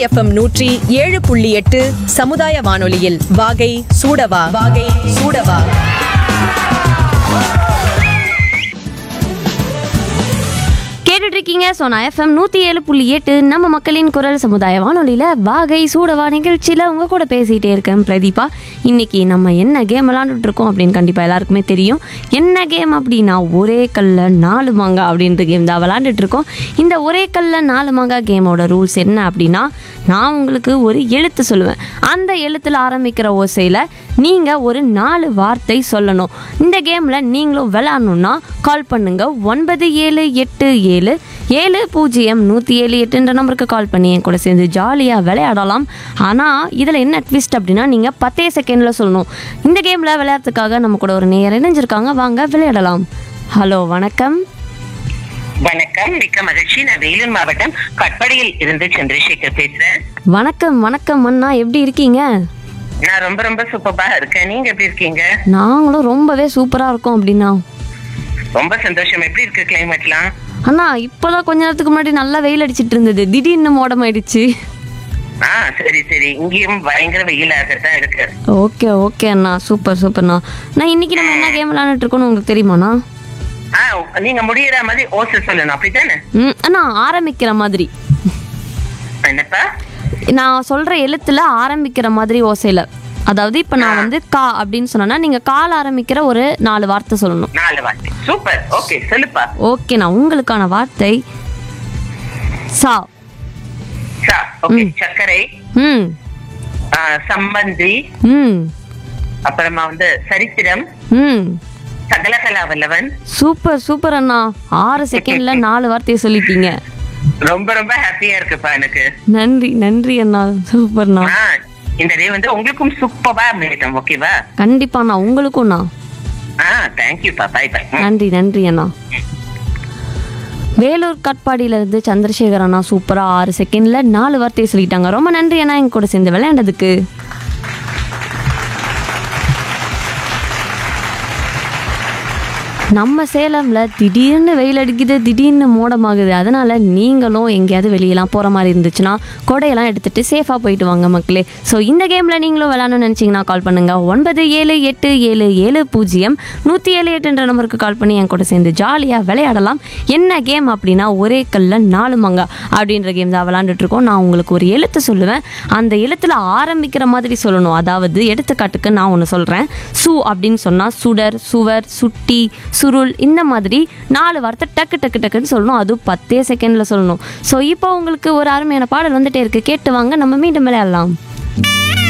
FM நூற்றி ஏழு புள்ளி எட்டு சமுதாய வானொலியில் வாகை சூடவா வாகை சூடவா கேட்டுட்டு இருக்கீங்க சோனா எஃப்எம் நூற்றி ஏழு புள்ளி எட்டு நம்ம மக்களின் குரல் சமுதாய வானொலியில் வாகை சூடவா நிகழ்ச்சியில் உங்கள் கூட பேசிகிட்டே இருக்கேன் பிரதீபா இன்னைக்கு நம்ம என்ன கேம் விளாண்டுட்டு இருக்கோம் அப்படின்னு கண்டிப்பாக எல்லாருக்குமே தெரியும் என்ன கேம் அப்படின்னா ஒரே கல்ல நாலு மாங்கா அப்படின்ற கேம் தான் விளாண்டுட்டு இருக்கோம் இந்த ஒரே கல்ல நாலு மாங்கா கேமோட ரூல்ஸ் என்ன அப்படின்னா நான் உங்களுக்கு ஒரு எழுத்து சொல்லுவேன் அந்த எழுத்தில் ஆரம்பிக்கிற ஓசையில் நீங்கள் ஒரு நாலு வார்த்தை சொல்லணும் இந்த கேமில் நீங்களும் விளாட்ணுன்னா கால் பண்ணுங்க ஒன்பது ஏழு எட்டு ஏழு ஏழு பூஜ்ஜியம் நூற்றி ஏழு எட்டுன்ற நம்பருக்கு கால் பண்ணி என் கூட சேர்ந்து ஜாலியாக விளையாடலாம் ஆனால் இதில் என்ன ட்விஸ்ட் அப்படின்னா நீங்கள் பத்தே செகண்டில் சொல்லணும் இந்த கேமில் விளையாடுறதுக்காக நம்ம கூட ஒரு நேரம் இணைஞ்சிருக்காங்க வாங்க விளையாடலாம் ஹலோ வணக்கம் வணக்கம் மிக்க மகிழ்ச்சி நான் வேலூர் மாவட்டம் கட்படியில் இருந்து சந்திரசேகர் பேசுறேன் வணக்கம் வணக்கம் அண்ணா எப்படி இருக்கீங்க நான் ரொம்ப ரொம்ப சூப்பரா இருக்கேன் நீங்க எப்படி இருக்கீங்க நாங்களும் ரொம்பவே சூப்பராக இருக்கோம் அப்படின்னா ரொம்ப சந்தோஷம் எப்படி இருக்கு கிளைமேட்லாம் அண்ணா இப்போதான் கொஞ்ச நேரத்துக்கு முன்னாடி நல்லா வெயில் அடிச்சிட்டு இருந்தது திடீர்னு மோடமாயிடுச்சு ஆ சரி சரி இங்கேயும் பயங்கர வெயிலாகத்தான் இருக்கு ஓகே ஓகே அண்ணா சூப்பர் சூப்பர்ண்ணா நான் இன்னைக்கு நம்ம என்ன கேம் விளையாண்டுட்டு இருக்கோம்னு உங்களுக்கு தெரியுமாண்ணா ஆ நீங்க முடியற மாதிரி ஓசை சொல்லணும் அப்படித்தானே ம் அண்ணா ஆரம்பிக்கிற மாதிரி என்னப்பா நான் சொல்ற எழுத்துல ஆரம்பிக்கிற மாதிரி ஓசையில அதாவது இப்போ நான் வந்து கா அப்படின்னு சொன்னேன்னா நீங்க கால் ஆரம்பிக்கிற ஒரு நாலு வார்த்தை சொல்லணும் நாலு வார்த்தை சூப்பர் ஓகே சொல்லுப்பா ஓகேண்ணா உங்களுக்கான வார்த்தை சா சா ஓகே சர்க்கரை ம் ஆ, சம்பந்தி ம் அப்புறமா வந்து சரித்திரம் ம் சகலகலா வல்லவன் சூப்பர் சூப்பர் அண்ணா ஆறு செகண்ட்ல நாலு வார்த்தையை சொல்லிட்டீங்க ரொம்ப ரொம்ப ஹாப்பியா இருக்குப்பா எனக்கு நன்றி நன்றி அண்ணா சூப்பர்ண்ணா ஆ, இந்த டே வந்து உங்களுக்கும் சூப்பரா மேடம் ஓகேவா கண்டிப்பாண்ணா உங்களுக்கும்ண்ணா ஆ தேங்க்யூப்பா பை பை நன்றி நன்றி அண்ணா வேலூர் காட்பாடியில இருந்து சந்திரசேகர் அண்ணா சூப்பரா ஆறு செகண்ட்ல நாலு வார்த்தையை சொல்லிட்டாங்க ரொம்ப நன்றி அண்ணா எங்க கூட சேர்ந்து விளையாண்டதுக்கு நம்ம சேலம்ல திடீர்னு வெயில் அடிக்குது திடீர்னு மோடமாகுது அதனால நீங்களும் எங்கேயாவது வெளியெல்லாம் போற மாதிரி இருந்துச்சுன்னா கொடையெல்லாம் எடுத்துட்டு சேஃபா போயிட்டு வாங்க மக்களே ஸோ இந்த கேம்ல நீங்களும் விளையாடணும்னு நினைச்சீங்கன்னா கால் பண்ணுங்க ஒன்பது ஏழு எட்டு ஏழு ஏழு பூஜ்ஜியம் நூற்றி ஏழு எட்டுன்ற நம்பருக்கு கால் பண்ணி என் கூட சேர்ந்து ஜாலியாக விளையாடலாம் என்ன கேம் அப்படின்னா ஒரே கல்ல நாலு மங்கா அப்படின்ற கேம் தான் விளையாண்டுட்டு இருக்கோம் நான் உங்களுக்கு ஒரு எழுத்து சொல்லுவேன் அந்த எழுத்துல ஆரம்பிக்கிற மாதிரி சொல்லணும் அதாவது எடுத்துக்காட்டுக்கு நான் ஒன்று சொல்றேன் சு அப்படின்னு சொன்னா சுடர் சுவர் சுட்டி சுருள் இந்த மாதிரி நாலு வார்த்தை டக்கு டக்கு டக்குன்னு சொல்லணும் அதுவும் பத்தே செகண்ட்ல சொல்லணும் ஸோ இப்போ உங்களுக்கு ஒரு அருமையான பாடல் வந்துட்டே இருக்கு கேட்டு வாங்க நம்ம மீண்டும் விளையாடலாம்